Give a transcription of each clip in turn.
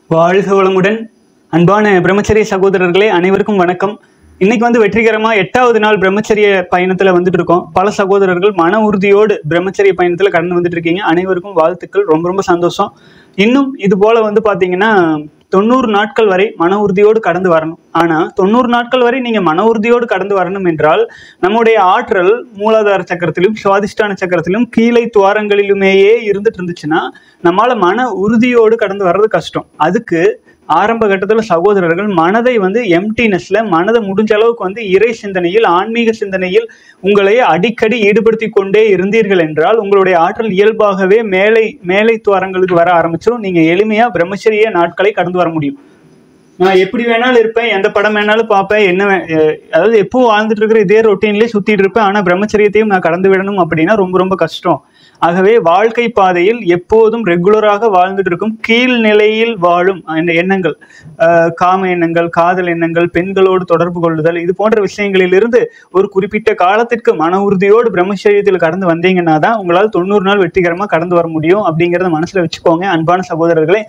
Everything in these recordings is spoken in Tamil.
வாழ்க வளமுடன் அன்பான பிரம்மச்சரிய சகோதரர்களே அனைவருக்கும் வணக்கம் இன்னைக்கு வந்து வெற்றிகரமா எட்டாவது நாள் பிரம்மச்சரிய பயணத்துல வந்துட்டு இருக்கோம் பல சகோதரர்கள் மன உறுதியோடு பிரம்மச்சரிய பயணத்துல கடந்து வந்துட்டு இருக்கீங்க அனைவருக்கும் வாழ்த்துக்கள் ரொம்ப ரொம்ப சந்தோஷம் இன்னும் இது போல வந்து பாத்தீங்கன்னா தொண்ணூறு நாட்கள் வரை மன உறுதியோடு கடந்து வரணும் ஆனா தொண்ணூறு நாட்கள் வரை நீங்க மன உறுதியோடு கடந்து வரணும் என்றால் நம்முடைய ஆற்றல் மூலாதார சக்கரத்திலும் சுவாதிஷ்டான சக்கரத்திலும் கீழே துவாரங்களிலுமேயே இருந்துட்டு இருந்துச்சுன்னா நம்மால மன உறுதியோடு கடந்து வர்றது கஷ்டம் அதுக்கு ஆரம்ப கட்டத்தில் சகோதரர்கள் மனதை வந்து எம்டினஸ்ல மனதை முடிஞ்ச அளவுக்கு வந்து இறை சிந்தனையில் ஆன்மீக சிந்தனையில் உங்களை அடிக்கடி ஈடுபடுத்தி கொண்டே இருந்தீர்கள் என்றால் உங்களுடைய ஆற்றல் இயல்பாகவே மேலை மேலை துவாரங்களுக்கு வர ஆரம்பிச்சிடும் நீங்க எளிமையா பிரம்மச்சரிய நாட்களை கடந்து வர முடியும் நான் எப்படி வேணாலும் இருப்பேன் எந்த படம் வேணாலும் பார்ப்பேன் என்ன வே- அஹ் அதாவது எப்போ வாழ்ந்துட்டு இருக்கிற இதே ரொட்டீன்லேயே சுத்திட்டு இருப்பேன் ஆனா பிரம்மச்சரியத்தையும் நான் கடந்து விடணும் அப்படின்னா ரொம்ப ரொம்ப கஷ்டம் ஆகவே வாழ்க்கை பாதையில் எப்போதும் ரெகுலராக வாழ்ந்துட்டு இருக்கும் கீழ் நிலையில் வாழும் அந்த எண்ணங்கள் அஹ் காம எண்ணங்கள் காதல் எண்ணங்கள் பெண்களோடு தொடர்பு கொள்ளுதல் இது போன்ற விஷயங்களிலிருந்து ஒரு குறிப்பிட்ட காலத்திற்கு மன உறுதியோடு பிரம்மச்சரியத்தில் கடந்து வந்தீங்கன்னா தான் உங்களால் தொண்ணூறு நாள் வெற்றிகரமா கடந்து வர முடியும் அப்படிங்கிறத மனசுல வச்சுக்கோங்க அன்பான சகோதரர்களே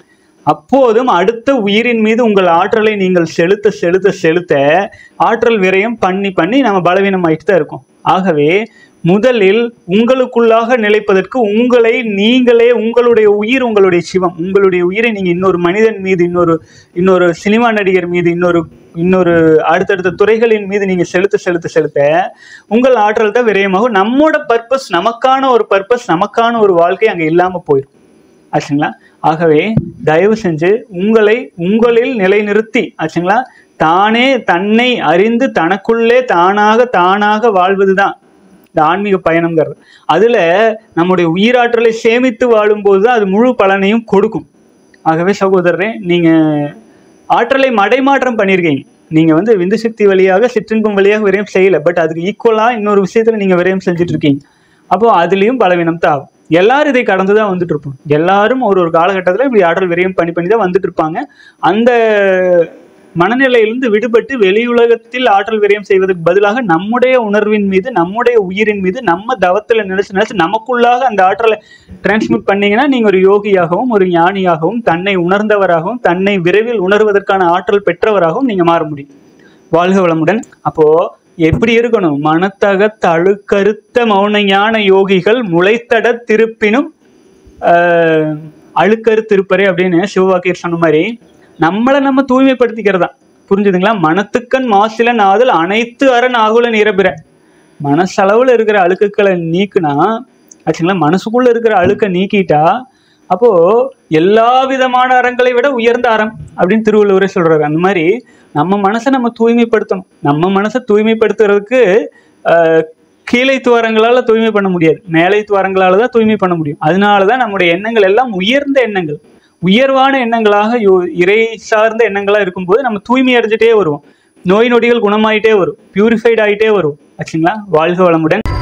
அப்போதும் அடுத்த உயிரின் மீது உங்கள் ஆற்றலை நீங்கள் செலுத்த செலுத்த செலுத்த ஆற்றல் விரயம் பண்ணி பண்ணி நம்ம பலவீனமாயிட்டு தான் இருக்கோம் ஆகவே முதலில் உங்களுக்குள்ளாக நிலைப்பதற்கு உங்களை நீங்களே உங்களுடைய உயிர் உங்களுடைய சிவம் உங்களுடைய உயிரை நீங்க இன்னொரு மனிதன் மீது இன்னொரு இன்னொரு சினிமா நடிகர் மீது இன்னொரு இன்னொரு அடுத்தடுத்த துறைகளின் மீது நீங்க செலுத்த செலுத்த செலுத்த உங்கள் ஆற்றல் தான் விரயமாகும் நம்மோட பர்பஸ் நமக்கான ஒரு பர்பஸ் நமக்கான ஒரு வாழ்க்கை அங்க இல்லாம போயிடும் ஆச்சுங்களா ஆகவே தயவு செஞ்சு உங்களை உங்களில் நிலைநிறுத்தி ஆச்சுங்களா தானே தன்னை அறிந்து தனக்குள்ளே தானாக தானாக வாழ்வதுதான் இந்த ஆன்மீக பயணம்ங்கிறது அதுல நம்முடைய உயிராற்றலை சேமித்து வாழும்போது தான் அது முழு பலனையும் கொடுக்கும் ஆகவே சகோதரரே நீங்க ஆற்றலை மடைமாற்றம் பண்ணியிருக்கீங்க நீங்க வந்து விந்து சக்தி வழியாக சிற்றின்பம் வழியாக விரயம் செய்யல பட் அதுக்கு ஈக்குவலா இன்னொரு விஷயத்துல நீங்க விரயம் செஞ்சுட்டு இருக்கீங்க அப்போ அதுலயும் பலவீனம் தான் ஆகும் எல்லாரும் இதை கடந்து தான் வந்துட்டு இருப்போம் எல்லாரும் ஒரு ஒரு காலகட்டத்தில் இப்படி ஆற்றல் விரயம் பண்ணி பண்ணி தான் வந்துட்டு இருப்பாங்க அந்த மனநிலையிலிருந்து விடுபட்டு வெளியுலகத்தில் ஆற்றல் விரயம் செய்வதற்கு பதிலாக நம்முடைய உணர்வின் மீது நம்முடைய உயிரின் மீது நம்ம தவத்துல நினைச்சு நினைச்சு நமக்குள்ளாக அந்த ஆற்றலை டிரான்ஸ்மிட் பண்ணீங்கன்னா நீங்க ஒரு யோகியாகவும் ஒரு ஞானியாகவும் தன்னை உணர்ந்தவராகவும் தன்னை விரைவில் உணர்வதற்கான ஆற்றல் பெற்றவராகவும் நீங்க மாற முடியும் வாழ்க வளமுடன் அப்போ எப்படி இருக்கணும் மனத்தக தழுக்கருத்த மௌன ஞான யோகிகள் முளைத்தட திருப்பினும் ஆஹ், அழுக்கரு திருப்பறை அப்படின்னு சிவவாக்கியர் சொன்ன மாதிரி நம்மளை நம்ம தூய்மைப்படுத்திக்கிறதா புரிஞ்சுதுங்களா மனத்துக்கண் மாசிலன் ஆதல் அனைத்து அரண் ஆகுல நிரபிற மனசளவுல இருக்கிற அழுக்குகளை நீக்குனா ஆச்சுங்களா மனசுக்குள்ள இருக்கிற அழுக்கை நீக்கிட்டா அப்போ எல்லா விதமான அறங்களை விட உயர்ந்த அறம் அப்படின்னு திருவள்ளுவரே சொல்றாரு அந்த மாதிரி நம்ம மனசை நம்ம தூய்மைப்படுத்தணும் நம்ம மனசை தூய்மைப்படுத்துறதுக்கு ஆஹ், கீழை துவாரங்களால தூய்மை பண்ண முடியாது மேலை துவாரங்களால தான் தூய்மை பண்ண முடியும் அதனால தான் நம்முடைய எண்ணங்கள் எல்லாம் உயர்ந்த எண்ணங்கள் உயர்வான எண்ணங்களாக யோ- இறை சார்ந்த எண்ணங்களா இருக்கும்போது நம்ம தூய்மை அடைஞ்சிட்டே வருவோம் நோய் நொடிகள் குணமாயிட்டே வரும் பியூரிஃபைட் ஆயிட்டே வரும் ஆச்சுங்களா வாழ்க வளமுடன்